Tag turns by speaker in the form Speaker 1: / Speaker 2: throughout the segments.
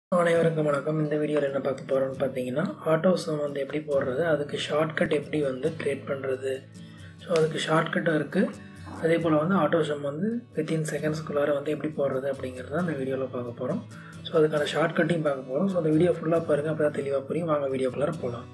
Speaker 1: அனைவருக்கும் வணக்கம் இந்த வீடியோவில் என்ன பார்க்க போகிறோம்னு பார்த்தீங்கன்னா ஆட்டோ சம் வந்து எப்படி போடுறது அதுக்கு ஷார்ட்கட் எப்படி வந்து க்ரியேட் பண்ணுறது ஸோ அதுக்கு ஷார்ட்கட்டும் இருக்குது அதே போல் வந்து ஆட்டோ சம் வந்து வித்தின் செகண்ட்ஸ்குள்ளார வந்து எப்படி போடுறது அப்படிங்கிறத அந்த வீடியோவில் பார்க்க போகிறோம் ஸோ அதுக்கான ஷார்ட்கட்டையும் பார்க்க போகிறோம் ஸோ அந்த வீடியோ ஃபுல்லாக பாருங்கள் அப்போ தான் தெளிவாக புரியும் வாங்க வீடியோக்குள்ளார போகலாம்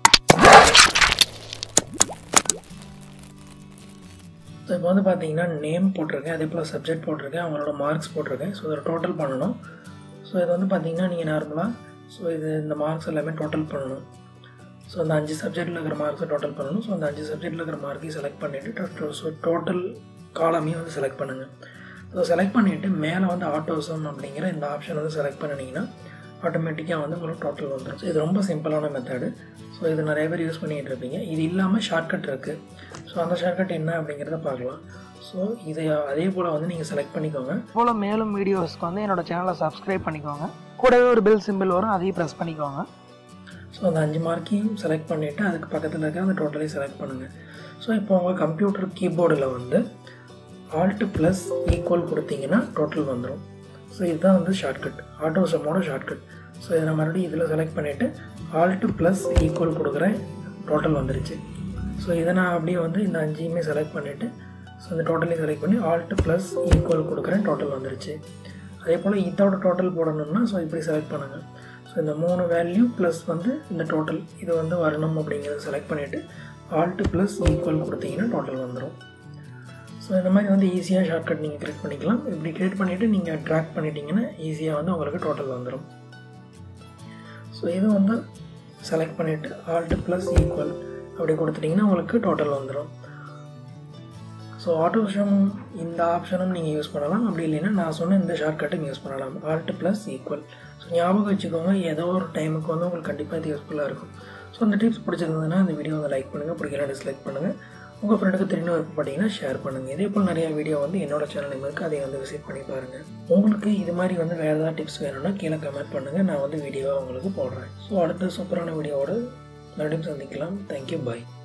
Speaker 1: ஸோ இப்போ வந்து பார்த்தீங்கன்னா நேம் போட்டிருக்கேன் அதே போல் சப்ஜெக்ட் போட்டிருக்கேன் அவங்களோட மார்க்ஸ் போட்டிருக்கேன் ஸோ இதை டோட்டல் பண்ணணும் ஸோ இது வந்து பார்த்தீங்கன்னா நீங்கள் நார்மலாக ஸோ இது இந்த மார்க்ஸ் எல்லாமே டோட்டல் பண்ணணும் ஸோ அந்த அஞ்சு சப்ஜெக்டில் இருக்கிற மார்க்ஸை டோட்டல் பண்ணணும் ஸோ அந்த அஞ்சு சப்ஜெக்டில் இருக்கிற மார்க்கையும் செலக்ட் பண்ணிவிட்டு ஸோ டோட்டல் காலமையும் வந்து செலக்ட் பண்ணுங்கள் ஸோ செலக்ட் பண்ணிவிட்டு மேலே வந்து ஆட்டோசம் அப்படிங்கிற இந்த ஆப்ஷன் வந்து செலக்ட் பண்ணினீங்கன்னா ஆட்டோமேட்டிக்காக வந்து உங்களுக்கு டோட்டல் வந்துடும் ஸோ இது ரொம்ப சிம்பிளான மெத்தடு ஸோ இது நிறைய பேர் யூஸ் பண்ணிகிட்டு இருப்பீங்க இது இல்லாமல் ஷார்ட்கட் இருக்குது ஸோ அந்த ஷார்ட்கட் என்ன அப்படிங்கிறத பார்க்கலாம் ஸோ இதை அதே போல் வந்து நீங்கள் செலக்ட் பண்ணிக்கோங்க
Speaker 2: போல் மேலும் வீடியோஸ்க்கு வந்து என்னோட சேனலை சப்ஸ்கிரைப் பண்ணிக்கோங்க கூடவே ஒரு பெல் சிம்பிள் வரும் அதையும் ப்ரெஸ் பண்ணிக்கோங்க
Speaker 1: ஸோ அந்த அஞ்சு மார்க்கையும் செலக்ட் பண்ணிவிட்டு அதுக்கு பக்கத்தில் இருக்க அந்த டோட்டலையும் செலக்ட் பண்ணுங்கள் ஸோ இப்போ உங்கள் கம்ப்யூட்டர் கீபோர்டில் வந்து ஆல்ட் ப்ளஸ் ஈக்குவல் கொடுத்தீங்கன்னா டோட்டல் வந்துடும் ஸோ இதுதான் வந்து ஷார்ட்கட் ஆட்டோ சம்மோட ஷார்ட்கட் ஸோ இதை நான் மறுபடியும் இதில் செலக்ட் பண்ணிவிட்டு ஆல்ட் ப்ளஸ் ஈக்குவல் கொடுக்குறேன் டோட்டல் வந்துருச்சு ஸோ இதை நான் அப்படியே வந்து இந்த அஞ்சையுமே செலக்ட் பண்ணிவிட்டு ஸோ இந்த டோட்டலையும் செலக்ட் பண்ணி ஆல்ட் ப்ளஸ் ஈக்குவல் கொடுக்குறேன் டோட்டல் வந்துருச்சு அதே போல் இதோட டோட்டல் போடணும்னா ஸோ இப்படி செலக்ட் பண்ணுங்கள் ஸோ இந்த மூணு வேல்யூ ப்ளஸ் வந்து இந்த டோட்டல் இது வந்து வரணும் அப்படிங்கிறத செலக்ட் பண்ணிவிட்டு ஆல்ட் ப்ளஸ் ஈக்குவல் கொடுத்தீங்கன்னா டோட்டல் வந்துடும் ஸோ இந்த மாதிரி வந்து ஈஸியாக ஷார்ட்கட் நீங்கள் கிரியேட் பண்ணிக்கலாம் இப்படி கிரியேட் பண்ணிவிட்டு நீங்கள் ட்ராக் பண்ணிட்டீங்கன்னா ஈஸியாக வந்து உங்களுக்கு டோட்டல் வந்துடும் ஸோ இது வந்து செலக்ட் பண்ணிவிட்டு ஆல்ட் ப்ளஸ் ஈக்குவல் அப்படி கொடுத்துட்டிங்கன்னா உங்களுக்கு டோட்டல் வந்துடும் ஸோ ஆட்டோஷம் இந்த ஆப்ஷனும் நீங்கள் யூஸ் பண்ணலாம் அப்படி இல்லைன்னா நான் சொன்ன இந்த ஷார்ட்கட்டும் யூஸ் பண்ணலாம் ஆல்ட் ப்ளஸ் ஈக்குவல் ஸோ ஞாபகம் வச்சுக்கோங்க ஏதோ ஒரு டைமுக்கு வந்து உங்களுக்கு கண்டிப்பாக இது யூஸ்ஃபுல்லாக இருக்கும் ஸோ அந்த டிப்ஸ் பிடிச்சிருந்ததுன்னா இந்த வீடியோ வந்து லைக் பண்ணுங்கள் பிடிக்கலாம் டிஸ்லைக் பண்ணுங்கள் உங்கள் ஃப்ரெண்டுக்கு தெரியும் விருப்பப்பட்டீங்கன்னா ஷேர் பண்ணுங்கள் இதே போல் நிறைய வீடியோ வந்து என்னோட சேனல் இருக்குது அதை வந்து விசிட் பண்ணி பாருங்கள் உங்களுக்கு இது மாதிரி வந்து வேறு ஏதாவது டிப்ஸ் வேணும்னா கீழே கமெண்ட் பண்ணுங்கள் நான் வந்து வீடியோவாக உங்களுக்கு போடுறேன் ஸோ அடுத்த சூப்பரான வீடியோவோட மறுபடியும் சந்திக்கலாம் தேங்க்யூ பாய்